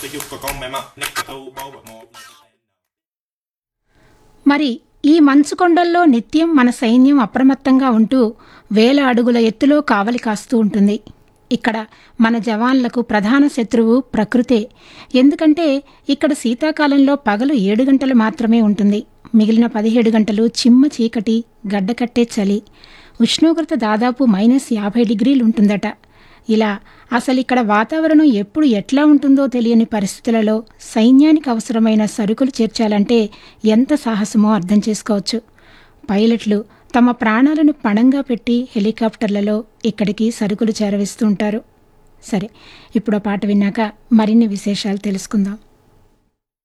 så Jocke kommer med Nikke to bare må మరి ఈ మంచు కొండల్లో నిత్యం మన సైన్యం అప్రమత్తంగా ఉంటూ వేల అడుగుల ఎత్తులో కావలి కాస్తూ ఉంటుంది ఇక్కడ మన జవాన్లకు ప్రధాన శత్రువు ప్రకృతే ఎందుకంటే ఇక్కడ శీతాకాలంలో పగలు ఏడు గంటలు మాత్రమే ఉంటుంది మిగిలిన పదిహేడు గంటలు చిమ్మ చీకటి గడ్డకట్టే చలి ఉష్ణోగ్రత దాదాపు మైనస్ యాభై డిగ్రీలు ఉంటుందట ఇలా అసలు ఇక్కడ వాతావరణం ఎప్పుడు ఎట్లా ఉంటుందో తెలియని పరిస్థితులలో సైన్యానికి అవసరమైన సరుకులు చేర్చాలంటే ఎంత సాహసమో అర్థం చేసుకోవచ్చు పైలట్లు తమ ప్రాణాలను పణంగా పెట్టి హెలికాప్టర్లలో ఇక్కడికి సరుకులు చేరవేస్తూ ఉంటారు సరే ఇప్పుడు ఆ పాట విన్నాక మరిన్ని విశేషాలు తెలుసుకుందాం